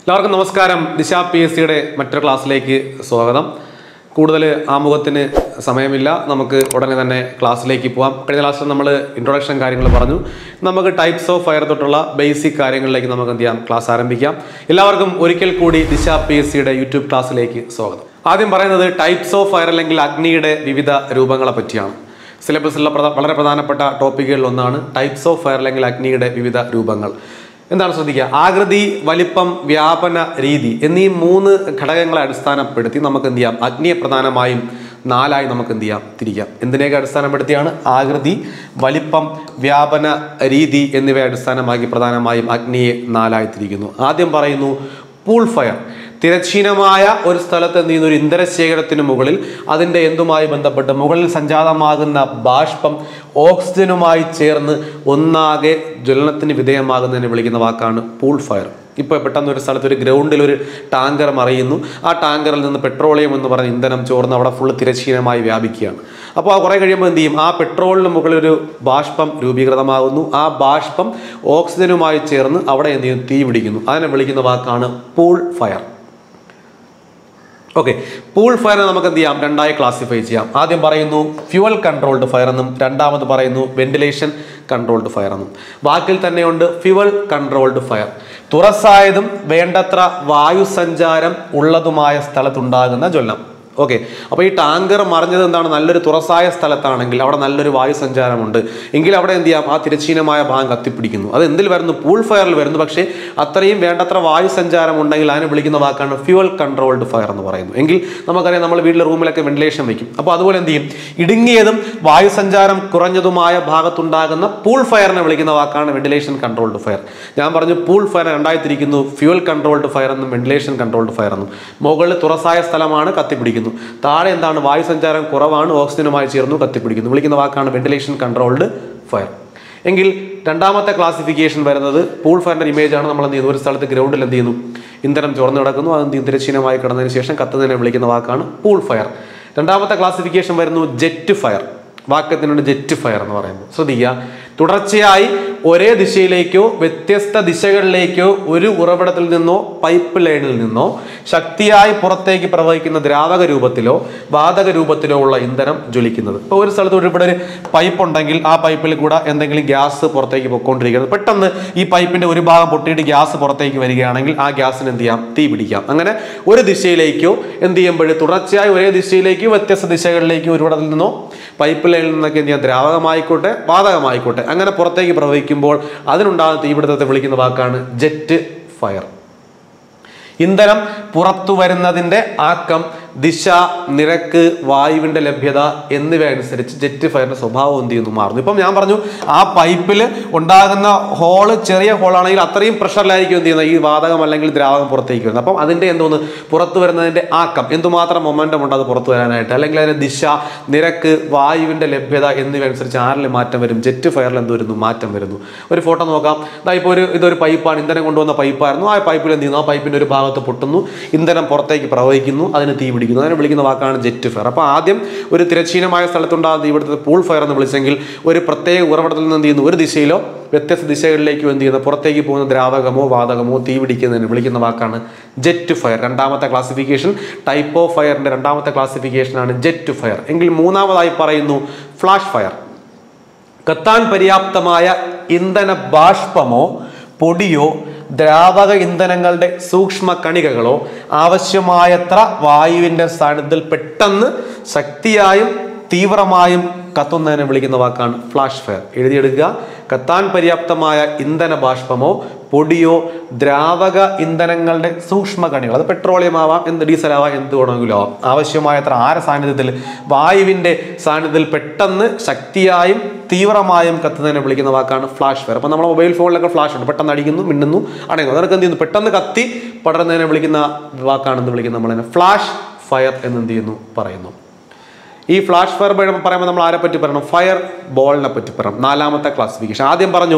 എല്ലാവർക്കും നമസ്കാരം ദിശ പി എസ് സിയുടെ മറ്റൊരു ക്ലാസ്സിലേക്ക് സ്വാഗതം കൂടുതൽ ആമുഖത്തിന് സമയമില്ല നമുക്ക് ഉടനെ തന്നെ ക്ലാസ്സിലേക്ക് പോവാം കഴിഞ്ഞ ക്ലാസ്സിൽ നമ്മൾ ഇൻട്രൊഡക്ഷൻ കാര്യങ്ങൾ പറഞ്ഞു നമുക്ക് ടൈപ്സ് ഓഫ് ഫയർ തൊട്ടുള്ള ബേസിക് കാര്യങ്ങളിലേക്ക് നമുക്ക് എന്ത് ചെയ്യാം ക്ലാസ് ആരംഭിക്കാം എല്ലാവർക്കും ഒരിക്കൽ കൂടി ദിശ പി എസ് സിയുടെ യൂട്യൂബ് ക്ലാസ്സിലേക്ക് സ്വാഗതം ആദ്യം പറയുന്നത് ടൈപ്സ് ഓഫ് ഫയർ അല്ലെങ്കിൽ അഗ്നിയുടെ വിവിധ രൂപങ്ങളെ പറ്റിയാണ് സിലബസിലുള്ള പ്രധ- വളരെ പ്രധാനപ്പെട്ട ടോപ്പിക്കുകളിൽ ഒന്നാണ് ടൈപ്സ് ഓഫ് ഫയർ അല്ലെങ്കിൽ അഗ്നിയുടെ വിവിധ രൂപങ്ങൾ എന്താണ് ശ്രദ്ധിക്കുക ആകൃതി വലിപ്പം വ്യാപന രീതി എന്നീ മൂന്ന് ഘടകങ്ങളെ അടിസ്ഥാനപ്പെടുത്തി നമുക്ക് എന്ത് ചെയ്യാം അഗ്നിയെ പ്രധാനമായും നാലായി നമുക്ക് എന്ത് ചെയ്യാം തിരിക്കാം എന്തിനെയൊക്കെ അടിസ്ഥാനപ്പെടുത്തിയാണ് ആകൃതി വലിപ്പം വ്യാപന രീതി എന്നിവയെ അടിസ്ഥാനമാക്കി പ്രധാനമായും അഗ്നിയെ നാലായി തിരിക്കുന്നു ആദ്യം പറയുന്നു പൂൾ ഫയർ തിരശ്ചീനമായ ഒരു സ്ഥലത്ത് എന്ത് ചെയ്യുന്ന ഒരു ഇന്ധനശേഖരത്തിന് മുകളിൽ അതിൻ്റെ എന്തുമായി ബന്ധപ്പെട്ട് മുകളിൽ സംജാതമാകുന്ന ബാഷ്പം ഓക്സിജനുമായി ചേർന്ന് ഒന്നാകെ ജ്വലനത്തിന് വിധേയമാകുന്നതിനെ വിളിക്കുന്ന വാക്കാണ് പൂൾ ഫയർ ഇപ്പോൾ പെട്ടെന്ന് ഒരു സ്ഥലത്ത് ഒരു ഗ്രൗണ്ടിൽ ഒരു ടാങ്കർ മറിയുന്നു ആ ടാങ്കറിൽ നിന്ന് പെട്രോളിയം എന്ന് പറഞ്ഞ ഇന്ധനം ചോർന്ന് അവിടെ ഫുള്ള് തിരശ്ചീനമായി വ്യാപിക്കുകയാണ് അപ്പോൾ ആ കുറേ കഴിയുമ്പോൾ എന്ത് ചെയ്യും ആ പെട്രോളിന് മുകളിൽ ഒരു ബാഷ്പം രൂപീകൃതമാകുന്നു ആ ബാഷ്പം ഓക്സിജനുമായി ചേർന്ന് അവിടെ എന്ത് ചെയ്യും തീ പിടിക്കുന്നു അതിനെ വിളിക്കുന്ന വാക്കാണ് pool fire okay pool fire നമുക്ക് എന്ത് ചെയ്യാം രണ്ടായി ക്ലാസിഫൈ ചെയ്യാം ആദ്യം പറയുന്നു ഫ്യുവൽ കൺട്രോൾഡ് ഫയർ എന്നും രണ്ടാമത് പറയുന്നു വെന്റിലേഷൻ കൺട്രോൾഡ് ഫയർ എന്നും വാക്കിൽ തന്നെയുണ്ട് ഫ്യുവൽ കൺട്രോൾഡ് ഫയർ തുറസായതും വേണ്ടത്ര വായു സഞ്ചാരം ഉള്ളതുമായ സ്ഥലത്തുണ്ടാകുന്ന ജ്വലനം ഓക്കെ അപ്പോൾ ഈ ടാങ്കർ മറിഞ്ഞത് എന്താണ് നല്ലൊരു തുറസായ സ്ഥലത്താണെങ്കിൽ അവിടെ നല്ലൊരു വായു സഞ്ചാരമുണ്ട് എങ്കിൽ അവിടെ എന്ത് ചെയ്യാം ആ തിരശ്ചീനമായ ഭാഗം കത്തിപ്പിടിക്കുന്നു അത് എന്തിൽ വരുന്നു പൂൾ ഫയറിൽ വരുന്നു പക്ഷേ അത്രയും വേണ്ടത്ര വായു സഞ്ചാരം ഉണ്ടെങ്കിൽ അതിനെ വിളിക്കുന്ന വാക്കാണ് ഫ്യുവൽ കൺട്രോൾഡ് ഫയർ എന്ന് പറയുന്നു എങ്കിൽ നമുക്കറിയാം നമ്മൾ വീട്ടിലെ റൂമിലൊക്കെ വെന്റിലേഷൻ വെക്കും അപ്പോൾ അതുപോലെ എന്ത് ചെയ്യും ഇടുങ്ങിയതും വായു സഞ്ചാരം കുറഞ്ഞതുമായ ഭാഗത്തുണ്ടാകുന്ന പൂൾ ഫയറിനെ വിളിക്കുന്ന വാക്കാണ് വെന്റിലേഷൻ കൺട്രോൾഡ് ഫയർ ഞാൻ പറഞ്ഞു പൂൾ ഫയർ രണ്ടായി തിരിക്കുന്നു ഫ്യുവൽ കൺട്രോൾഡ് ഫയർ എന്നും വെന്റിലേഷൻ കൺട്രോൾഡ് ഫയർ എന്നും മുകളിൽ തുറസായ സ്ഥലമാണ് കത്തിപ്പിടിക്കുന്നു താഴെ എന്താണ് വായു സഞ്ചാരം കുറവാണ് ഓക്സിജനുമായി ചേർന്നു കത്തിപ്പിടിക്കുന്നു വിളിക്കുന്ന വാക്കാണ് വെന്റിലേഷൻ കൺട്രോൾഡ് ഫയർ എങ്കിൽ രണ്ടാമത്തെ ക്ലാസിഫിക്കേഷൻ വരുന്നത് പൂൾ ഫയറിന്റെ ഇമേജ് ആണ് നമ്മൾ എന്ത് ചെയ്യുന്നു ഒരു സ്ഥലത്ത് ഗ്രൗണ്ടിൽ എന്ത് ചെയ്യുന്നു ഇന്ധനം ചോർന്ന് കിടക്കുന്നു അത് എന്ത് ചെയ്യും? തിരശ്ചീനമായി കിടന്നതിന് ശേഷം കത്തുന്നതിനെ വിളിക്കുന്ന വാക്കാണ് പൂൾ ഫയർ രണ്ടാമത്തെ ക്ലാസിഫിക്കേഷൻ വരുന്നു ജെറ്റ് ഫയർ വാക്കത്തിനുണ്ട് ജെറ്റ് ഫയർ എന്ന് പറയുന്നത് ശ്രദ്ധിക്കുക തുടർച്ചയായി ഒരേ ദിശയിലേക്കോ വ്യത്യസ്ത ദിശകളിലേക്കോ ഒരു ഉറവിടത്തിൽ നിന്നോ പൈപ്പ് ലൈനിൽ നിന്നോ ശക്തിയായി പുറത്തേക്ക് പ്രവഹിക്കുന്ന ദ്രാവക രൂപത്തിലോ വാതക രൂപത്തിലോ ഉള്ള ഇന്ധനം ജ്വലിക്കുന്നത് ഇപ്പോൾ ഒരു സ്ഥലത്ത് ഒരു ഇവിടെ ഒരു പൈപ്പ് ഉണ്ടെങ്കിൽ ആ പൈപ്പിൽ കൂടെ എന്തെങ്കിലും ഗ്യാസ് പുറത്തേക്ക് പൊയ്ക്കൊണ്ടിരിക്കുന്നത് പെട്ടെന്ന് ഈ പൈപ്പിന്റെ ഒരു ഭാഗം പൊട്ടിയിട്ട് ഗ്യാസ് പുറത്തേക്ക് വരികയാണെങ്കിൽ ആ ഗ്യാസിന് എന്ത് ചെയ്യാം തീ പിടിക്കാം അങ്ങനെ ഒരു ദിശയിലേക്കോ എന്ത് ചെയ്യുമ്പോൾ തുടർച്ചയായി ഒരേ ദിശയിലേക്കോ വ്യത്യസ്ത ദിശകളിലേക്കോ ഒരുവിടത്തിൽ നിന്നോ പൈപ്പ് ലൈനിൽ നിന്നൊക്കെ എന്ത് ചെയ്യാം ദ്രാവകമായിക്കോട്ടെ വാതകമായിക്കോട്ടെ അങ്ങനെ പുറത്തേക്ക് പ്രവഹിക്കുമ്പോൾ അതിനുണ്ടാകുന്ന തീപിടുത്തത്തെ വിളിക്കുന്ന വാക്കാണ് ജെറ്റ് ഫയർ ഇന്ധനം പുറത്തു വരുന്നതിൻ്റെ ആക്കം ദിശ നിരക്ക് വായുവിൻ്റെ ലഭ്യത എന്നിവ അനുസരിച്ച് ജെറ്റ് ഫയറിന്റെ സ്വഭാവം എന്ത് ചെയ്യുന്നു മാറുന്നു ഇപ്പം ഞാൻ പറഞ്ഞു ആ പൈപ്പിൽ ഉണ്ടാകുന്ന ഹോള് ചെറിയ ഹോളാണെങ്കിൽ അത്രയും പ്രഷറിലായിരിക്കും എന്ത് ചെയ്യുന്നത് ഈ വാതകം അല്ലെങ്കിൽ ദ്രാവകം പുറത്തേക്ക് വരുന്നത് അപ്പം അതിൻ്റെ എന്തോന്ന് പുറത്തു വരുന്നതിൻ്റെ ആക്കം എന്തുമാത്രം മൊമെൻറ്റം ഉണ്ട് അത് പുറത്തു വരാനായിട്ട് അല്ലെങ്കിൽ അതിൻ്റെ ദിശ നിരക്ക് വായുവിൻ്റെ ലഭ്യത എന്നിവ അനുസരിച്ച് ആരിൽ മാറ്റം വരും ജെറ്റ് ഫയറിൽ എന്ത് വരുന്നു മാറ്റം വരുന്നു ഒരു ഫോട്ടോ നോക്കാം ഇതാ ഇപ്പോൾ ഒരു ഇതൊരു പൈപ്പാണ് ഇന്ധനം കൊണ്ടുവന്ന പൈപ്പായിരുന്നു ആ പൈപ്പിൽ എന്ത് ചെയ്യുന്നു ആ പൈപ്പിൻ്റെ ഒരു ഭാഗത്ത് പൊട്ടുന്നു ഇന്ധനം പുറത്തേക്ക് പ്രവഹിക്കുന്നു അതിന് തീ പിടിക്കുന്നു അതിനെ വിളിക്കുന്ന വാക്കാണ് ജെറ്റ് ഫയർ അപ്പോൾ ആദ്യം ഒരു തിരശ്ചീനമായ സ്ഥലത്തുണ്ടാകുന്ന തീപിടുത്തത്തെ പൂൾ ഫയർ എന്ന് വിളിച്ചെങ്കിൽ ഒരു പ്രത്യേക ഉറവിടത്തിൽ നിന്ന് എന്ത് ചെയ്യുന്നു ഒരു ദിശയിലോ വ്യത്യസ്ത ദിശകളിലേക്കോ എന്ത് ചെയ്യുന്നു പുറത്തേക്ക് പോകുന്ന ദ്രാവകമോ വാതകമോ തീ പിടിക്കുന്നതിന് വിളിക്കുന്ന വാക്കാണ് ജെറ്റ് ഫയർ രണ്ടാമത്തെ ക്ലാസിഫിക്കേഷൻ ടൈപ്പ് ഓഫ് ഫയറിന്റെ രണ്ടാമത്തെ ക്ലാസിഫിക്കേഷനാണ് ജെറ്റ് ഫയർ എങ്കിൽ മൂന്നാമതായി പറയുന്നു ഫ്ലാഷ് ഫയർ കത്താൻ പര്യാപ്തമായ ഇന്ധന ബാഷ്പമോ പൊടിയോ ദ്രാവക ഇന്ധനങ്ങളുടെ സൂക്ഷ്മ കണികകളോ ആവശ്യമായത്ര വായുവിൻ്റെ സാന്നിധ്യത്തിൽ പെട്ടെന്ന് ശക്തിയായും തീവ്രമായും കത്തുന്നതിനെ വിളിക്കുന്ന വാക്കാണ് ഫ്ലാഷ് ഫയർ എഴുതിയെടുക്കുക കത്താൻ പര്യാപ്തമായ ഇന്ധന ബാഷ്പമോ പൊടിയോ ദ്രാവക ഇന്ധനങ്ങളുടെ സൂക്ഷ്മ കണികൾ അത് പെട്രോളിയം ആവാം എന്ത് ഡീസൽ ആവാം എന്ത് വേണമെങ്കിലും ആവാം ആവശ്യമായത്ര ആര സാന്നിധ്യത്തിൽ വായുവിൻ്റെ സാന്നിധ്യത്തിൽ പെട്ടെന്ന് ശക്തിയായും തീവ്രമായും കത്തുന്നതിനെ വിളിക്കുന്ന വാക്കാണ് ഫ്ലാഷ് ഫയർ അപ്പം നമ്മുടെ മൊബൈൽ ഫോണിലൊക്കെ ഫ്ലാഷ് ഉണ്ട് പെട്ടെന്ന് അടിക്കുന്നു മിന്നുന്നു അടയുന്നു അതൊക്കെ എന്ത് ചെയ്യുന്നു പെട്ടെന്ന് കത്തി പടരുന്നതിനെ വിളിക്കുന്ന വാക്കാണെന്ന് വിളിക്കുന്നത് നമ്മൾ ഫ്ലാഷ് ഫയർ എന്ന് എന്ത് ചെയ്യുന്നു പറയുന്നു ഈ ഫ്ലാഷ് ഫയർ പറയുമ്പോൾ നമ്മൾ ആരെ പറ്റി പറയണം ഫയർ ബോളിനെ പറ്റി പറയണം നാലാമത്തെ ക്ലാസിഫിക്കേഷൻ ആദ്യം പറഞ്ഞു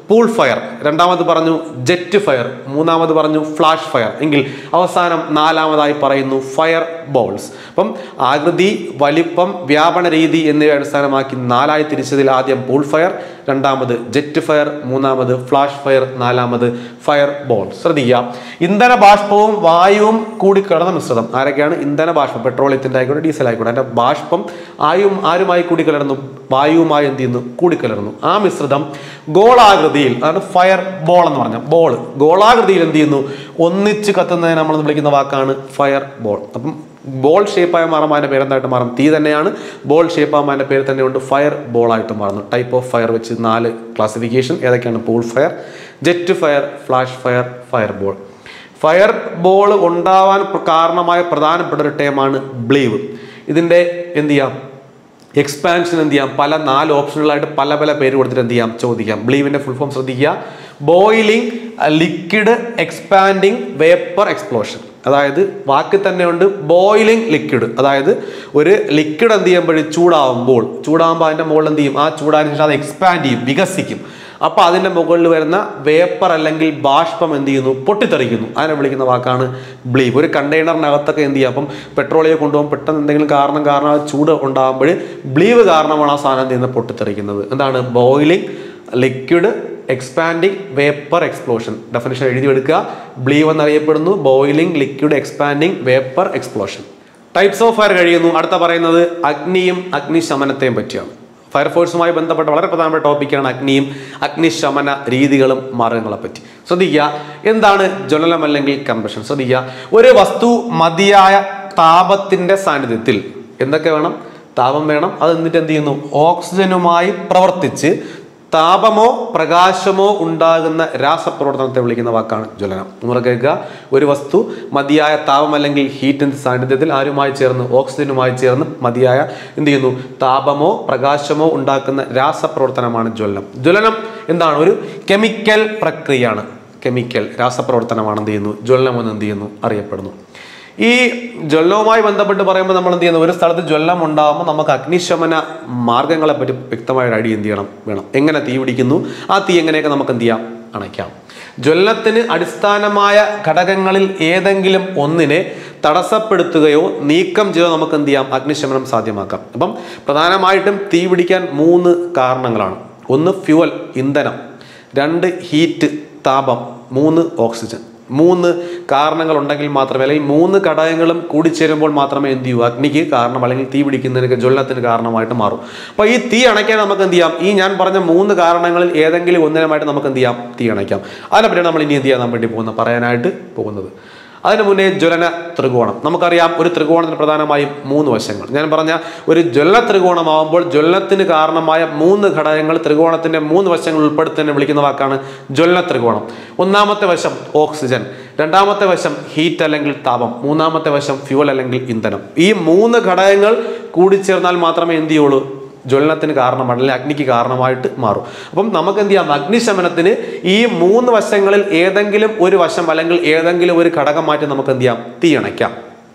പൂൾ ഫയർ രണ്ടാമത് പറഞ്ഞു ജെറ്റ് ഫയർ മൂന്നാമത് പറഞ്ഞു ഫ്ലാഷ് ഫയർ എങ്കിൽ അവസാനം നാലാമതായി പറയുന്നു ഫയർ ബോൾസ് അപ്പം ആകൃതി വലിപ്പം വ്യാപന രീതി എന്നിവയെ അടിസ്ഥാനമാക്കി നാലായി തിരിച്ചതിൽ ആദ്യം പൂൾ ഫയർ രണ്ടാമത് ജെറ്റ് ഫയർ മൂന്നാമത് ഫ്ലാഷ് ഫയർ നാലാമത് ഫയർ ബോൾ ശ്രദ്ധിക്കുക ഇന്ധന ബാഷ്പവും വായുവും കൂടി കലർന്ന മിശ്രിതം ആരൊക്കെയാണ് ഇന്ധന ബാഷ്പം പെട്രോളിയത്തിൻ്റെ ആയിക്കോട്ടെ ഡീസൽ ആയിക്കോട്ടെ അതിൻ്റെ ബാഷ്പം ആയും ആരുമായി കൂടിക്കലർന്നു വായുവുമായി എന്ത് ചെയ്യുന്നു കൂടിക്കലർന്നു ആ മിശ്രിതം ഗോളാകൃതിയിൽ അതാണ് ഫയർ ബോൾ എന്ന് പറഞ്ഞ ബോൾ ഗോളാകൃതിയിൽ എന്ത് ചെയ്യുന്നു ഒന്നിച്ച് കത്തുന്നതിനെ നമ്മൾ വിളിക്കുന്ന വാക്കാണ് ഫയർ ബോൾ അപ്പം ബോൾ ഷേപ്പായി മാറുമ്പോൾ അതിൻ്റെ പേര് എന്തായിട്ട് മാറും തീ തന്നെയാണ് ബോൾ ഷേപ്പ് ആകുമ്പോൾ അതിൻ്റെ പേര് തന്നെയുണ്ട് ഫയർ ബോൾ ആയിട്ട് മാറുന്നു ടൈപ്പ് ഓഫ് ഫയർ വെച്ച് നാല് ക്ലാസിഫിക്കേഷൻ ഏതൊക്കെയാണ് pool fire jet fire flash fire fire ball fire ball ഉണ്ടാവാൻ പ്ര- കാരണമായ പ്രധാനപ്പെട്ട ഒരു ടേമാണ് ബ്ലീവ് ഇതിൻ്റെ എന്ത് ചെയ്യാം എക്സ്പാൻഷൻ എന്ത് ചെയ്യാം പല നാല് ഓപ്ഷനുകളായിട്ട് പല പല പേര് കൊടുത്തിട്ട് എന്ത് ചെയ്യാം ചോദിക്കാം ബ്ലീവിൻ്റെ ഫുൾ ഫോം ശ്രദ്ധിക്കുക boiling liquid expanding vapour explosion അതായത് വാക്കിൽ തന്നെയുണ്ട് ബോയിലിംഗ് ലിക്വിഡ് അതായത് ഒരു ലിക്വിഡ് എന്ത് ചെയ്യുമ്പോഴും ചൂടാവുമ്പോൾ ചൂടാകുമ്പോൾ അതിൻ്റെ മുകളിൽ എന്ത് ചെയ്യും ആ ചൂടായതിനു ശേഷം അത് എക്സ്പാൻഡ് ചെയ്യും വികസിക്കും അപ്പോൾ അതിൻ്റെ മുകളിൽ വരുന്ന വേപ്പർ അല്ലെങ്കിൽ ബാഷ്പം എന്ത് ചെയ്യുന്നു പൊട്ടിത്തെറിക്കുന്നു അതിനെ വിളിക്കുന്ന വാക്കാണ് ബ്ലീവ് ഒരു കണ്ടെയ്നറിനകത്തൊക്കെ എന്ത് ചെയ്യും അപ്പം പെട്രോളിയെ കൊണ്ടുപോകാൻ പെട്ടെന്ന് എന്തെങ്കിലും കാരണം കാരണം ആ ചൂട് ഉണ്ടാകുമ്പോൾ ബ്ലീവ് കാരണമാണ് ആ സാധനം എന്ത് ചെയ്യുന്നത് പൊട്ടിത്തെറിക്കുന്നത് എന്താണ് boiling liquid expanding vapour explosion definition എഴുതിയെടുക്കുക ബ്ലീവ് എന്നറിയപ്പെടുന്നു boiling liquid expanding vapour explosion types of fire കഴിയുന്നു അടുത്ത പറയുന്നത് അഗ്നിയും അഗ്നിശമനത്തെയും പറ്റിയാണ് ഫയർഫോഴ്സുമായി ബന്ധപ്പെട്ട വളരെ പ്രധാനപ്പെട്ട ടോപ്പിക്കാണ് അഗ്നിയും അഗ്നിശമന രീതികളും മാർഗങ്ങളെ പറ്റി ശ്രദ്ധിക്കുക എന്താണ് ജ്വലനം അല്ലെങ്കിൽ കമ്പഷൻ ശ്രദ്ധിക്കുക ഒരു വസ്തു മതിയായ താപത്തിന്റെ സാന്നിധ്യത്തിൽ എന്തൊക്കെ വേണം താപം വേണം അത് എന്നിട്ട് എന്ത് ചെയ്യുന്നു ഓക്സിജനുമായി പ്രവർത്തിച്ച് താപമോ പ്രകാശമോ ഉണ്ടാകുന്ന രാസപ്രവർത്തനത്തെ വിളിക്കുന്ന വാക്കാണ് ജ്വലനം നമ്മൾ കേൾക്കുക ഒരു വസ്തു മതിയായ താപം അല്ലെങ്കിൽ ഹീറ്റിന്റെ സാന്നിധ്യത്തിൽ ആരുമായി ചേർന്ന് ഓക്സിജനുമായി ചേർന്ന് മതിയായ എന്ത് ചെയ്യുന്നു താപമോ പ്രകാശമോ ഉണ്ടാക്കുന്ന രാസപ്രവർത്തനമാണ് ജ്വലനം ജ്വലനം എന്താണ് ഒരു കെമിക്കൽ പ്രക്രിയയാണ് കെമിക്കൽ രാസപ്രവർത്തനമാണ് എന്ത് ചെയ്യുന്നു ജ്വലനം എന്ന് എന്ത് ചെയ്യുന്നു അറിയപ്പെടുന്നു ഈ ജ്വലനവുമായി ബന്ധപ്പെട്ട് പറയുമ്പോൾ നമ്മൾ എന്ത് ചെയ്യുന്നു ഒരു സ്ഥലത്ത് ജ്വലനം ഉണ്ടാകുമ്പോൾ നമുക്ക് അഗ്നിശമന മാർഗങ്ങളെ പറ്റി വ്യക്തമായ ഒരു ഐഡിയ എന്ത് ചെയ്യണം വേണം എങ്ങനെ തീ പിടിക്കുന്നു ആ തീ എങ്ങനെയൊക്കെ നമുക്ക് എന്ത് ചെയ്യാം അണയ്ക്കാം ജ്വലനത്തിന് അടിസ്ഥാനമായ ഘടകങ്ങളിൽ ഏതെങ്കിലും ഒന്നിനെ തടസ്സപ്പെടുത്തുകയോ നീക്കം ചെയ്തോ നമുക്ക് എന്ത് ചെയ്യാം അഗ്നിശമനം സാധ്യമാക്കാം അപ്പം പ്രധാനമായിട്ടും തീ പിടിക്കാൻ മൂന്ന് കാരണങ്ങളാണ് ഒന്ന് ഫ്യുവൽ ഇന്ധനം രണ്ട് ഹീറ്റ് താപം മൂന്ന് ഓക്സിജൻ മൂന്ന് കാരണങ്ങൾ ഉണ്ടെങ്കിൽ മാത്രമേ അല്ലെങ്കിൽ മൂന്ന് ഘടകങ്ങളും കൂടിച്ചേരുമ്പോൾ മാത്രമേ എന്ത് ചെയ്യൂ അഗ്നിക്ക് കാരണം അല്ലെങ്കിൽ തീ പിടിക്കുന്നതിന് ജ്വലനത്തിന് കാരണമായിട്ട് മാറും അപ്പോൾ ഈ തീ അണയ്ക്കാൻ നമുക്ക് എന്ത് ചെയ്യാം ഈ ഞാൻ പറഞ്ഞ മൂന്ന് കാരണങ്ങളിൽ ഏതെങ്കിലും ഒന്നിനുമായിട്ട് നമുക്ക് എന്ത് ചെയ്യാം തീ അണയ്ക്കാം അതിനെപ്പറ്റി നമ്മൾ ഇനി എന്ത് ചെയ്യാൻ വേണ്ടി പോകുന്നത് പറയാനായിട്ട് പോകുന്നത് അതിന് മുന്നേ ജ്വലന ത്രികോണം നമുക്കറിയാം ഒരു ത്രികോണത്തിന് പ്രധാനമായും മൂന്ന് വശങ്ങൾ ഞാൻ പറഞ്ഞ ഒരു ജ്വലന ത്രികോണമാകുമ്പോൾ ജ്വലനത്തിന് കാരണമായ മൂന്ന് ഘടകങ്ങൾ ത്രികോണത്തിന്റെ മൂന്ന് വശങ്ങൾ ഉൾപ്പെടുത്തുന്നതിനെ വിളിക്കുന്ന വാക്കാണ് ജ്വലന ത്രികോണം ഒന്നാമത്തെ വശം ഓക്സിജൻ രണ്ടാമത്തെ വശം ഹീറ്റ് അല്ലെങ്കിൽ താപം മൂന്നാമത്തെ വശം ഫ്യൂവൽ അല്ലെങ്കിൽ ഇന്ധനം ഈ മൂന്ന് ഘടകങ്ങൾ കൂടിച്ചേർന്നാൽ മാത്രമേ എന്ത് ചെയ്യുള്ളൂ ജ്വലനത്തിന് കാരണമാണ് അല്ലെങ്കിൽ അഗ്നിക്ക് കാരണമായിട്ട് മാറും അപ്പം നമുക്ക് എന്ത് ചെയ്യാം അഗ്നിശമനത്തിന് ഈ മൂന്ന് വശങ്ങളിൽ ഏതെങ്കിലും ഒരു വശം അല്ലെങ്കിൽ ഏതെങ്കിലും ഒരു ഘടകം മാറ്റി നമുക്ക് എന്ത് ചെയ്യാം തീ അണയ്ക്കാം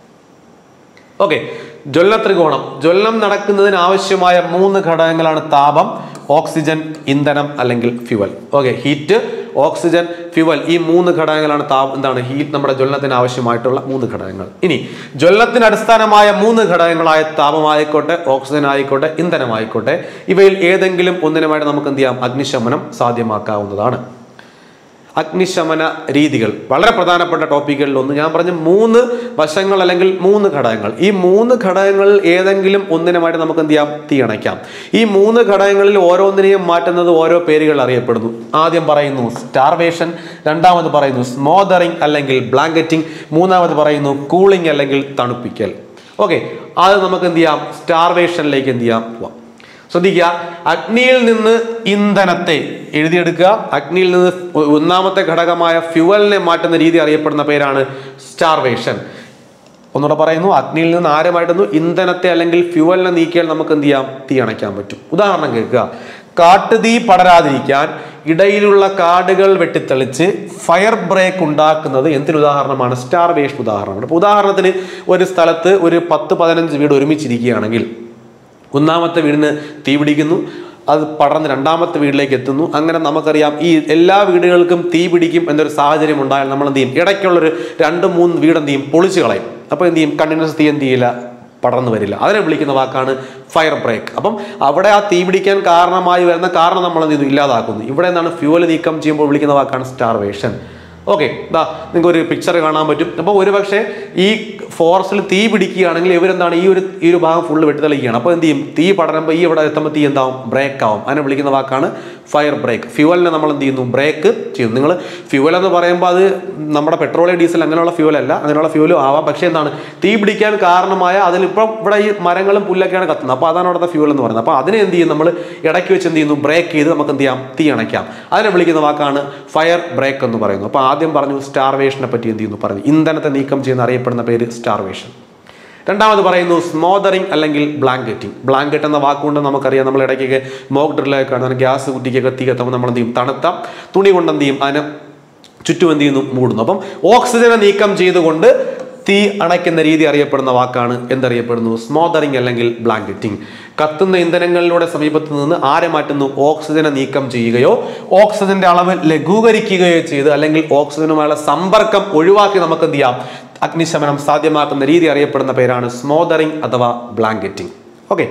ഓക്കെ ജ്വലന ത്രികോണം ജ്വലനം നടക്കുന്നതിന് ആവശ്യമായ മൂന്ന് ഘടകങ്ങളാണ് താപം ഓക്സിജൻ ഇന്ധനം അല്ലെങ്കിൽ fuel okay heat oxygen fuel ഈ മൂന്ന് ഘടകങ്ങളാണ് താപ എന്താണ് ഹീറ്റ് നമ്മുടെ ജ്വലനത്തിന് ആവശ്യമായിട്ടുള്ള മൂന്ന് ഘടകങ്ങൾ ഇനി ജ്വലനത്തിന് അടിസ്ഥാനമായ മൂന്ന് ഘടകങ്ങളായ താപമായിക്കോട്ടെ ഓക്സിജൻ ആയിക്കോട്ടെ ഇന്ധനമായിക്കോട്ടെ ഇവയിൽ ഏതെങ്കിലും ഒന്നിനുമായിട്ട് നമുക്ക് എന്ത് ചെയ്യാം അഗ്നിശമനം സാധ്യമാക്കാവുന്നതാണ് അഗ്നിശമന രീതികൾ വളരെ പ്രധാനപ്പെട്ട ടോപ്പിക്കുകളിൽ ഒന്ന് ഞാൻ പറഞ്ഞ മൂന്ന് വശങ്ങൾ അല്ലെങ്കിൽ മൂന്ന് ഘടകങ്ങൾ ഈ മൂന്ന് ഘടകങ്ങളിൽ ഏതെങ്കിലും ഒന്നിനുമായിട്ട് നമുക്ക് എന്ത് ചെയ്യാം തീ അണയ്ക്കാം ഈ മൂന്ന് ഘടകങ്ങളിൽ ഓരോന്നിനെയും മാറ്റുന്നത് ഓരോ പേരുകൾ അറിയപ്പെടുന്നു ആദ്യം പറയുന്നു സ്റ്റാർവേഷൻ രണ്ടാമത് പറയുന്നു സ്മോദറിംഗ് അല്ലെങ്കിൽ ബ്ലാങ്കറ്റിംഗ് മൂന്നാമത് പറയുന്നു കൂളിംഗ് അല്ലെങ്കിൽ തണുപ്പിക്കൽ ഓക്കെ അത് നമുക്ക് എന്ത് ചെയ്യാം സ്റ്റാർവേഷനിലേക്ക് എന്ത് ചെയ്യാം പോവാം ശ്രദ്ധിക്കുക അഗ്നിയിൽ നിന്ന് ഇന്ധനത്തെ എഴുതിയെടുക്കുക അഗ്നിയിൽ നിന്ന് ഒ- ഒന്നാമത്തെ ഘടകമായ ഫ്യുവലിനെ മാറ്റുന്ന രീതി അറിയപ്പെടുന്ന പേരാണ് സ്റ്റാർവേഷൻ ഒന്നുകൂടെ പറയുന്നു അഗ്നിയിൽ നിന്ന് ആരമായിട്ടൊന്നു ഇന്ധനത്തെ അല്ലെങ്കിൽ ഫ്യുവലിനെ നീക്കിയാൽ നമുക്ക് എന്ത് ചെയ്യാം തീ അണയ്ക്കാൻ പറ്റും ഉദാഹരണം കേൾക്കുക കാട്ടുതീ പടരാതിരിക്കാൻ ഇടയിലുള്ള കാടുകൾ വെട്ടിത്തെളിച്ച് ഫയർ ബ്രേക്ക് ഉണ്ടാക്കുന്നത് എന്തിന് ഉദാഹരണമാണ് സ്റ്റാർവേഷൻ ഉദാഹരണമാണ് അപ്പോൾ ഉദാഹരണത്തിന് ഒരു സ്ഥലത്ത് ഒരു പത്ത് പതിനഞ്ച് വീട് ഒരുമിച്ചിരിക്കുകയാണെങ്കിൽ ഒന്നാമത്തെ വീടിന് തീ പിടിക്കുന്നു അത് പടർന്ന് രണ്ടാമത്തെ വീട്ടിലേക്ക് എത്തുന്നു അങ്ങനെ നമുക്കറിയാം ഈ എല്ലാ വീടുകൾക്കും തീ പിടിക്കും എന്നൊരു സാഹചര്യം ഉണ്ടായാൽ നമ്മൾ എന്ത് ചെയ്യും ഇടയ്ക്കുള്ളൊരു രണ്ട് മൂന്ന് വീട് എന്ത് ചെയ്യും പൊളിച്ചു കളയും അപ്പോൾ എന്ത് ചെയ്യും കണ്ടിന്യൂസ് തീ എന്ത് ചെയ്യില്ല പടർന്നു വരില്ല അതിനെ വിളിക്കുന്ന വാക്കാണ് ഫയർ ബ്രേക്ക് അപ്പം അവിടെ ആ തീ പിടിക്കാൻ കാരണമായി വരുന്ന കാരണം നമ്മൾ എന്ത് ചെയ്തു ഇല്ലാതാക്കുന്നു ഇവിടെ നിന്നാണ് ഫ്യൂവൽ നീക്കം ചെയ്യുമ്പോൾ വിളിക്കുന്ന വാക്കാണ് സ്റ്റാർവേഷൻ ഓക്കെ ഇതാ നിങ്ങൾക്ക് ഒരു പിക്ചർ കാണാൻ പറ്റും അപ്പോൾ ഒരു പക്ഷേ ഈ ഫോറസ്റ്റിൽ തീ പിടിക്കുകയാണെങ്കിൽ ഇവരെന്താണ് ഈ ഒരു ഈ ഒരു ഭാഗം ഫുള്ള് വെട്ടിത്തെളിക്കുകയാണ് അപ്പോൾ എന്ത് ചെയ്യും തീ പടരുമ്പോൾ ഈ ഇവിടെ എത്തുമ്പോൾ തീ എന്താവും ബ്രേക്ക് ആവും അതിനെ വിളിക്കുന്ന വാക്കാണ് ഫയർ ബ്രേക്ക് ഫ്യൂവലിനെ നമ്മൾ എന്ത് ചെയ്യുന്നു ബ്രേക്ക് ചെയ്യും നിങ്ങൾ ഫ്യൂവൽ എന്ന് പറയുമ്പോൾ അത് നമ്മുടെ പെട്രോളിയം ഡീസൽ അങ്ങനെയുള്ള ഫ്യൂവൽ അല്ല അങ്ങനെയുള്ള ഫ്യൂവലും ആവാം പക്ഷേ എന്താണ് തീ പിടിക്കാൻ കാരണമായ അതിലിപ്പം ഇവിടെ ഈ മരങ്ങളും പുല്ലൊക്കെയാണ് കത്തുന്നത് അപ്പോൾ അതാണ് അവിടുത്തെ ഫ്യൂവൽ എന്ന് പറയുന്നത് അപ്പോൾ അതിനെ എന്ത് ചെയ്യും നമ്മൾ ഇടയ്ക്ക് വെച്ച് എന്ത് ചെയ്യുന്നു ബ്രേക്ക് ചെയ്ത് നമുക്ക് എന്ത് ചെയ്യാം തീ അണയ്ക്കാം അതിനെ വിളിക്കുന്ന വാക്കാണ് ഫയർ ബ്രേക്ക് എന്ന് പറയുന്നു അപ്പോൾ ആദ്യം പറഞ്ഞു സ്റ്റാർവേഷനെ പറ്റി എന്ത് ചെയ്യുന്നു പറഞ്ഞു ഇന്ധനത്തെ നീക്കം ചെയ്യുന്ന അറിയപ്പെടുന്ന പേര് സ്റ്റാർവേഷൻ രണ്ടാമത് പറയുന്നു സ്മോദറിങ് അല്ലെങ്കിൽ ബ്ലാങ്കറ്റിംഗ് ബ്ലാങ്കറ്റ് എന്ന വാക്കുകൊണ്ട് നമുക്കറിയാം നമ്മൾ ഇടയ്ക്കൊക്കെ മോക്ക് ഡ്രില്ലൊക്കെ കാണുന്ന ഗ്യാസ് കുറ്റിക്കൊക്കെ തീ കത്തുമ്പോൾ നമ്മൾ എന്ത് ചെയ്യും തണുത്ത തുണി കൊണ്ട് എന്ത് ചെയ്യും അതിനെ ചുറ്റും എന്ത് ചെയ്യുന്നു മൂടുന്നു അപ്പം ഓക്സിജനെ നീക്കം ചെയ്തുകൊണ്ട് തീ അണയ്ക്കുന്ന രീതി അറിയപ്പെടുന്ന വാക്കാണ് എന്തറിയപ്പെടുന്നു സ്മോദറിങ് അല്ലെങ്കിൽ ബ്ലാങ്കറ്റിംഗ് കത്തുന്ന ഇന്ധനങ്ങളിലൂടെ സമീപത്ത് നിന്ന് ആരെ മാറ്റുന്നു ഓക്സിജനെ നീക്കം ചെയ്യുകയോ ഓക്സിജന്റെ അളവ് ലഘൂകരിക്കുകയോ ചെയ്ത് അല്ലെങ്കിൽ ഓക്സിജനുമായുള്ള സമ്പർക്കം ഒഴിവാക്കി നമുക്ക് എന്ത് ചെയ്യാം അഗ്നിശമനം സാധ്യമാക്കുന്ന രീതി അറിയപ്പെടുന്ന പേരാണ് സ്മോദറിംഗ് അഥവാ ബ്ലാങ്കറ്റിംഗ് ഓക്കെ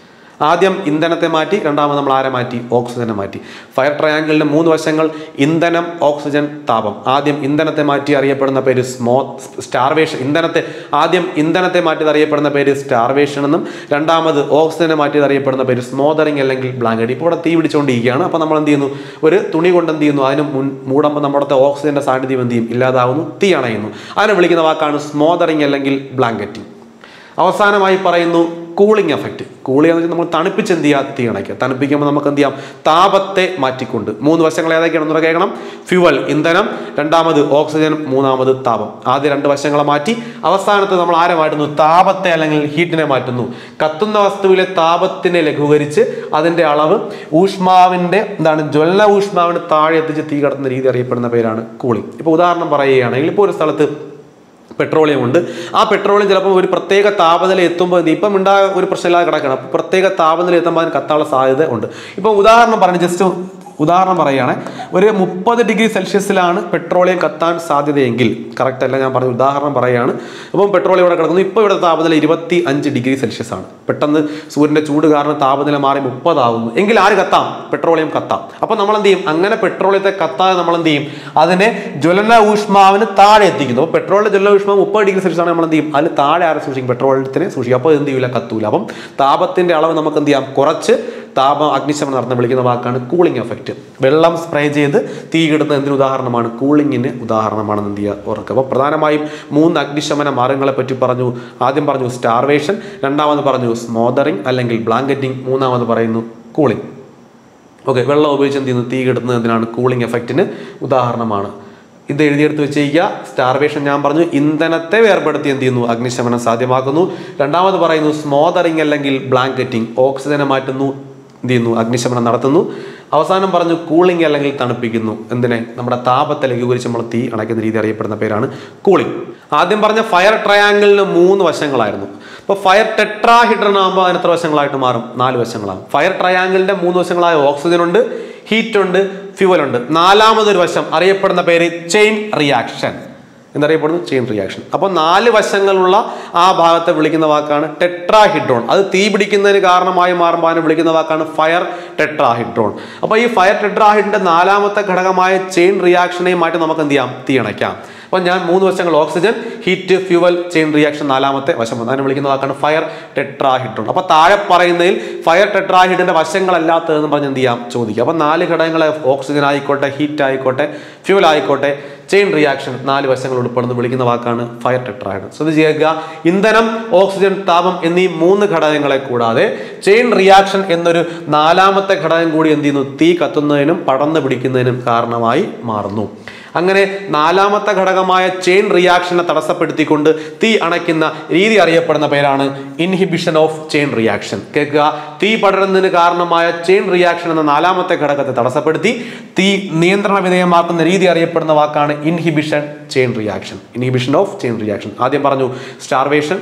ആദ്യം ഇന്ധനത്തെ മാറ്റി രണ്ടാമത് നമ്മൾ ആരെ മാറ്റി ഓക്സിജനെ മാറ്റി ഫയർ ട്രയാങ്കിളിന്റെ മൂന്ന് വശങ്ങൾ ഇന്ധനം ഓക്സിജൻ താപം ആദ്യം ഇന്ധനത്തെ മാറ്റി അറിയപ്പെടുന്ന പേര് സ്മോ സ്റ്റാർവേഷൻ ഇന്ധനത്തെ ആദ്യം ഇന്ധനത്തെ മാറ്റിയത് അറിയപ്പെടുന്ന പേര് സ്റ്റാർവേഷൻ എന്നും രണ്ടാമത് ഓക്സിജനെ മാറ്റിയത് അറിയപ്പെടുന്ന പേര് സ്മോദറിംഗ് അല്ലെങ്കിൽ ബ്ലാങ്കറ്റ് ഇപ്പോൾ ഇവിടെ തീ പിടിച്ചുകൊണ്ടിരിക്കുകയാണ് അപ്പോൾ നമ്മൾ എന്ത് ചെയ്യുന്നു ഒരു തുണി കൊണ്ട് എന്ത് ചെയ്യുന്നു അതിന് മുൻ മൂടുമ്പോൾ നമ്മുടെ ഓക്സിജന്റെ സാന്നിധ്യം എന്ത് ചെയ്യും ഇല്ലാതാവുന്നു തീ അണയുന്നു അതിനെ വിളിക്കുന്ന വാക്കാണ് സ്മോദറിംഗ് അല്ലെങ്കിൽ ബ്ലാങ്കറ്റിംഗ് അവസാനമായി പറയുന്നു കൂളിംഗ് എഫക്റ്റ് കൂളിംഗ് എന്ന് വെച്ചാൽ നമ്മൾ തണുപ്പിച്ച് എന്ത് ചെയ്യുക തീ അണയ്ക്കുക തണുപ്പിക്കുമ്പോൾ നമുക്ക് എന്ത് ചെയ്യാം താപത്തെ മാറ്റിക്കൊണ്ട് മൂന്ന് വശങ്ങൾ ഏതൊക്കെയാണ് ഒന്നുകൂടെ കേൾക്കണം ഫ്യുവൽ ഇന്ധനം രണ്ടാമത് ഓക്സിജൻ മൂന്നാമത് താപം ആദ്യ രണ്ട് വശങ്ങളെ മാറ്റി അവസാനത്ത് നമ്മൾ ആരെ മാറ്റുന്നു താപത്തെ അല്ലെങ്കിൽ ഹീറ്റിനെ മാറ്റുന്നു കത്തുന്ന വസ്തുവിലെ താപത്തിനെ ലഘൂകരിച്ച് അതിന്റെ അളവ് ഊഷ്മാവിന്റെ എന്താണ് ജ്വലന ഊഷ്മാവിന് താഴെ എത്തിച്ച് തീ കടത്തുന്ന രീതി അറിയപ്പെടുന്ന പേരാണ് കൂളിംഗ് ഇപ്പോൾ ഉദാഹരണം പറയുകയാണെങ്കിൽ ഇപ്പോൾ ഒരു സ്ഥലത്ത് പെട്രോളിയം ഉണ്ട് ആ പെട്രോളിയം ചിലപ്പോൾ ഒരു പ്രത്യേക താപനില എത്തുമ്പോൾ എന്ത് ചെയ്യും? ഇപ്പം ഉണ്ടായ ഒരു പ്രശ്നമില്ലാതെ കിടക്കണം അപ്പോൾ പ്രത്യേക താപനില എത്തുമ്പോൾ അതിന് കത്താനുള്ള സാധ്യത ഉണ്ട് ഇപ്പോൾ ഉദാഹരണം പറഞ്ഞു ജസ്റ്റ് ഉദാഹരണം പറയുകയാണ് ഒരു മുപ്പത് ഡിഗ്രി സെൽഷ്യസിലാണ് പെട്രോളിയം കത്താൻ സാധ്യതയെങ്കിൽ കറക്റ്റ് അല്ല ഞാൻ പറഞ്ഞ ഉദാഹരണം പറയുകയാണ് അപ്പം പെട്രോളിയം ഇവിടെ കിടക്കുന്നു ഇപ്പോൾ ഇവിടെ താപനില ഇരുപത്തി അഞ്ച് ഡിഗ്രി സെൽഷ്യസ് ആണ് പെട്ടെന്ന് സൂര്യൻ്റെ ചൂട് കാരണം താപനില മാറി മുപ്പതാവുന്നു എങ്കിൽ ആര് കത്താം പെട്രോളിയം കത്താം അപ്പോൾ നമ്മൾ എന്ത് ചെയ്യും അങ്ങനെ പെട്രോളിയത്തെ കത്താതെ നമ്മൾ എന്ത് ചെയ്യും അതിനെ ജ്വലന ഊഷ്മാവിന് താഴെ എത്തിക്കുന്നു അപ്പോൾ പെട്രോളിന്റെ ജ്വലന ഊഷ്മാവ് മുപ്പത് ഡിഗ്രി സെൽഷ്യസ് ആണ് നമ്മൾ എന്ത് ചെയ്യും അതിന് താഴെ ആരെ സൂക്ഷിക്കും പെട്രോളിയത്തിനെ സൂക്ഷിക്കും അപ്പോൾ എന്ത് ചെയ്യില്ല കത്തൂല അപ്പം താപത്തിന്റെ അളവ് നമുക്ക് എന്ത് ചെയ്യാം കുറച്ച് താപം അഗ്നിശമനം നടന്ന് വിളിക്കുന്ന വാക്കാണ് കൂളിംഗ് എഫക്റ്റ് വെള്ളം സ്പ്രേ ചെയ്ത് തീ കിടുന്ന എന്തിന് ഉദാഹരണമാണ് കൂളിങ്ങിന് ഉദാഹരണമാണെന്ന് എന്ത് ചെയ്യുക ഓർക്കുക അപ്പോൾ പ്രധാനമായും മൂന്ന് അഗ്നിശമന മാർഗങ്ങളെ പറ്റി പറഞ്ഞു ആദ്യം പറഞ്ഞു സ്റ്റാർവേഷൻ രണ്ടാമത് പറഞ്ഞു സ്മോദറിംഗ് അല്ലെങ്കിൽ ബ്ലാങ്കറ്റിംഗ് മൂന്നാമത് പറയുന്നു കൂളിംഗ് ഓക്കെ വെള്ളം ഉപയോഗിച്ച് എന്ത് ചെയ്യുന്നു തീ കിട്ടുന്നത് എന്തിനാണ് കൂളിംഗ് എഫക്റ്റിന് ഉദാഹരണമാണ് ഇത് എഴുതിയെടുത്ത് വെച്ചിരിക്കുക സ്റ്റാർവേഷൻ ഞാൻ പറഞ്ഞു ഇന്ധനത്തെ വേർപെടുത്തി എന്ത് ചെയ്യുന്നു അഗ്നിശമനം സാധ്യമാക്കുന്നു രണ്ടാമത് പറയുന്നു സ്മോദറിംഗ് അല്ലെങ്കിൽ ബ്ലാങ്കറ്റിംഗ് ഓക്സിജനെ മാറ്റുന്നു എന്ത് ചെയ്യുന്നു അഗ്നിശമനം നടത്തുന്നു അവസാനം പറഞ്ഞു കൂളിംഗ് അല്ലെങ്കിൽ തണുപ്പിക്കുന്നു എന്തിനെ നമ്മുടെ താപത്തെ ലഘൂകരിച്ച് നമ്മൾ തീ അണയ്ക്കുന്ന രീതി അറിയപ്പെടുന്ന പേരാണ് കൂളിംഗ് ആദ്യം പറഞ്ഞ ഫയർ ട്രയാങ്കിളിന് മൂന്ന് വശങ്ങളായിരുന്നു അപ്പോൾ ഫയർ ടെട്രാഹിഡ്രൻ ആകുമ്പോൾ അതിന് എത്ര വശങ്ങളായിട്ട് മാറും നാല് വശങ്ങളാണ് ഫയർ ട്രയാങ്കിളിന്റെ മൂന്ന് വശങ്ങളായ ഓക്സിജൻ ഉണ്ട് ഹീറ്റ് ഉണ്ട് ഫ്യൂവൽ ഉണ്ട് നാലാമതൊരു വശം അറിയപ്പെടുന്ന പേര് ചെയിൻ റിയാക്ഷൻ എന്നറിയപ്പെടുന്നു ചെയിൻ റിയാക്ഷൻ അപ്പോൾ നാല് വശങ്ങളുള്ള ആ ഭാഗത്തെ വിളിക്കുന്ന വാക്കാണ് ടെട്രാഹിഡ്രോൺ അത് തീ പിടിക്കുന്നതിന് കാരണമായി മാറുമ്പോൾ അതിനെ വിളിക്കുന്ന വാക്കാണ് ഫയർ ടെട്രാഹിഡ്രോൺ അപ്പോൾ ഈ ഫയർ ടെട്രാഹിഡിന്റെ നാലാമത്തെ ഘടകമായ ചെയിൻ റിയാക്ഷനെയുമായിട്ട് നമുക്ക് എന്ത് ചെയ്യാം തീ അണയ്ക്കാം അപ്പോൾ ഞാൻ മൂന്ന് വശങ്ങൾ oxygen heat fuel chain reaction നാലാമത്തെ വശം വന്നു അതിനെ വിളിക്കുന്ന വാക്കാണ് ഫയർ ടെട്രാഹിഡ്രോൺ അപ്പോൾ താഴെ പറയുന്നതിൽ ഫയർ ടെട്രാഹിഡിന്റെ വശങ്ങളല്ലാത്തതെന്ന് പറഞ്ഞ് എന്ത് ചെയ്യാം ചോദിക്കുക അപ്പോൾ നാല് ഘടകങ്ങളെ ഓക്സിജൻ ആയിക്കോട്ടെ ഹീറ്റ് ആയിക്കോട്ടെ ഫ്യൂവൽ ആയിക്കോട്ടെ ചെയിൻ റിയാക്ഷൻ നാല് വശങ്ങൾ ഉൾപ്പെടുന്ന വിളിക്കുന്ന വാക്കാണ് ഫയർ ടെട്രാഹൈഡ് ശ്രദ്ധിച്ചേക്കുക ഇന്ധനം ഓക്സിജൻ താപം എന്നീ മൂന്ന് ഘടകങ്ങളെ കൂടാതെ ചെയിൻ റിയാക്ഷൻ എന്നൊരു നാലാമത്തെ ഘടകം കൂടി എന്ത് ചെയ്യുന്നു തീ കത്തുന്നതിനും പടർന്നു പിടിക്കുന്നതിനും കാരണമായി മാറുന്നു അങ്ങനെ നാലാമത്തെ ഘടകമായ ചെയിൻ റിയാക്ഷനെ തടസ്സപ്പെടുത്തിക്കൊണ്ട് തീ അണയ്ക്കുന്ന രീതി അറിയപ്പെടുന്ന പേരാണ് ഇൻഹിബിഷൻ ഓഫ് ചെയിൻ റിയാക്ഷൻ കേൾക്കുക തീ പടരുന്നതിന് കാരണമായ ചെയിൻ റിയാക്ഷൻ എന്ന നാലാമത്തെ ഘടകത്തെ തടസ്സപ്പെടുത്തി തീ നിയന്ത്രണ വിധേയമാക്കുന്ന രീതി അറിയപ്പെടുന്ന വാക്കാണ് inhibition chain reaction inhibition of chain reaction ആദ്യം പറഞ്ഞു സ്റ്റാർവേഷൻ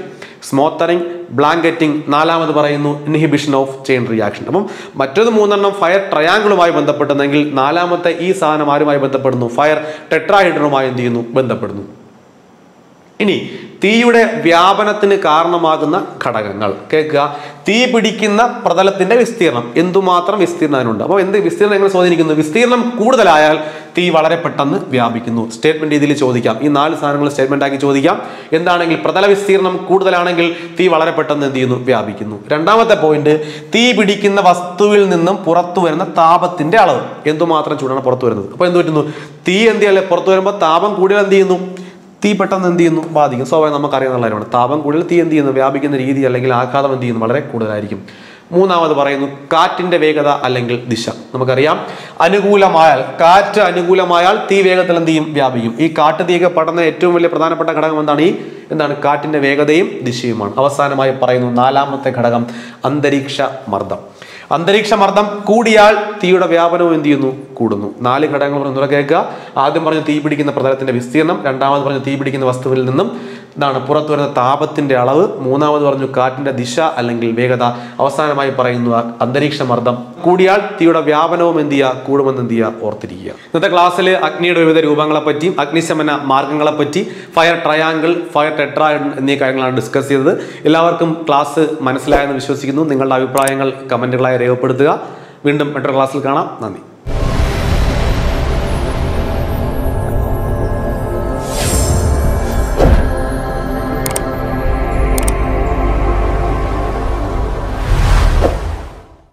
സ്മോത്തറിങ് ബ്ലാങ്കറ്റിംഗ് നാലാമത് പറയുന്നു ഇൻഹിബിഷൻ ഓഫ് ചെയിൻ റിയാക്ഷൻ അപ്പം മറ്റൊരു മൂന്നെണ്ണം ഫയർ ട്രയാങ്കിളുമായി ബന്ധപ്പെട്ടെങ്കിൽ നാലാമത്തെ ഈ സാധനം ആരുമായി ബന്ധപ്പെടുന്നു ഫയർ ടെട്രാഹൈഡ്രനുമായി എന്ത് ചെയ്യുന്നു ബന്ധപ്പെടുന്നു ഇനി തീയുടെ വ്യാപനത്തിന് കാരണമാകുന്ന ഘടകങ്ങൾ കേൾക്കുക തീ പിടിക്കുന്ന പ്രതലത്തിന്റെ വിസ്തീർണം എന്തുമാത്രം വിസ്തീർണം അതിനുണ്ട് അപ്പോൾ എന്ത് വിസ്തീർണം എങ്ങനെ സ്വാധീനിക്കുന്നു വിസ്തീർണം കൂടുതലായാൽ തീ വളരെ പെട്ടെന്ന് വ്യാപിക്കുന്നു സ്റ്റേറ്റ്മെന്റ് രീതിയിൽ ചോദിക്കാം ഈ നാല് സാധനങ്ങൾ സ്റ്റേറ്റ്മെന്റ് ആക്കി ചോദിക്കാം എന്താണെങ്കിൽ പ്രതല വിസ്തീർണം കൂടുതലാണെങ്കിൽ തീ വളരെ പെട്ടെന്ന് എന്ത് ചെയ്യുന്നു വ്യാപിക്കുന്നു രണ്ടാമത്തെ പോയിന്റ് തീ പിടിക്കുന്ന വസ്തുവിൽ നിന്നും പുറത്തു വരുന്ന താപത്തിന്റെ അളവ് എന്തുമാത്രം ചൂടാണ് പുറത്തു വരുന്നത് അപ്പോൾ എന്ത് പറ്റുന്നു തീ എന്ത് ചെയ്യല്ലേ പുറത്തു വരുമ്പോൾ താപം കൂടുതൽ എന്ത് ചെയ്യുന്നു തീ പെട്ടെന്ന് എന്ത് ചെയ്യുന്നു ബാധിക്കും സ്വാഭാവികം നമുക്കറിയാവുന്ന കാര്യമാണ് താപം കൂടുതൽ തീ എന്ത് ചെയ്യുന്നു വ്യാപിക്കുന്ന രീതി അല്ലെങ്കിൽ ആഘാതം എന്ത് ചെയ്യുന്നു വളരെ കൂടുതലായിരിക്കും മൂന്നാമത് പറയുന്നു കാറ്റിന്റെ വേഗത അല്ലെങ്കിൽ ദിശ നമുക്കറിയാം അനുകൂലമായാൽ കാറ്റ് അനുകൂലമായാൽ തീ വേഗത്തിൽ എന്ത് ചെയ്യും വ്യാപിക്കും ഈ കാട്ട് തീയൊക്കെ പടന്ന ഏറ്റവും വലിയ പ്രധാനപ്പെട്ട ഘടകം എന്താണ് ഈ എന്താണ് കാറ്റിന്റെ വേഗതയും ദിശയുമാണ് അവസാനമായി പറയുന്നു നാലാമത്തെ ഘടകം അന്തരീക്ഷ മർദ്ദം അന്തരീക്ഷ മർദ്ദം കൂടിയാൽ തീയുടെ വ്യാപനവും എന്ത് ചെയ്യുന്നു കൂടുന്നു നാല് ഘടകങ്ങൾ പറഞ്ഞു കേൾക്കുക ആദ്യം പറഞ്ഞു തീ പിടിക്കുന്ന പ്രതലത്തിന്റെ വിസ്തീർണം രണ്ടാമത് പറഞ്ഞു തീ പിടിക്കുന്ന വസ്തുവിൽ നിന്നും ഇതാണ് പുറത്തു വരുന്ന താപത്തിന്റെ അളവ് മൂന്നാമത് പറഞ്ഞു കാറ്റിന്റെ ദിശ അല്ലെങ്കിൽ വേഗത അവസാനമായി പറയുന്നു അന്തരീക്ഷ മർദ്ദം കൂടിയാൽ തീയുടെ വ്യാപനവും എന്ത് ചെയ്യുക കൂടുമെന്ന് എന്ത് ചെയ്യുക ഓർത്തിരിക്കുക ഇന്നത്തെ ക്ലാസ്സിൽ അഗ്നിയുടെ വിവിധ രൂപങ്ങളെ പറ്റി അഗ്നിശമന മാർഗങ്ങളെ പറ്റി ഫയർ ട്രയാങ്കിൾ ഫയർ ടെട്രാ എന്നീ കാര്യങ്ങളാണ് ഡിസ്കസ് ചെയ്തത് എല്ലാവർക്കും ക്ലാസ് മനസ്സിലായെന്ന് വിശ്വസിക്കുന്നു നിങ്ങളുടെ അഭിപ്രായങ്ങൾ കമന്റുകളായി രേഖപ്പെടുത്തുക വീണ്ടും മറ്റൊരു ക്ലാസ്സിൽ കാണാം നന്ദി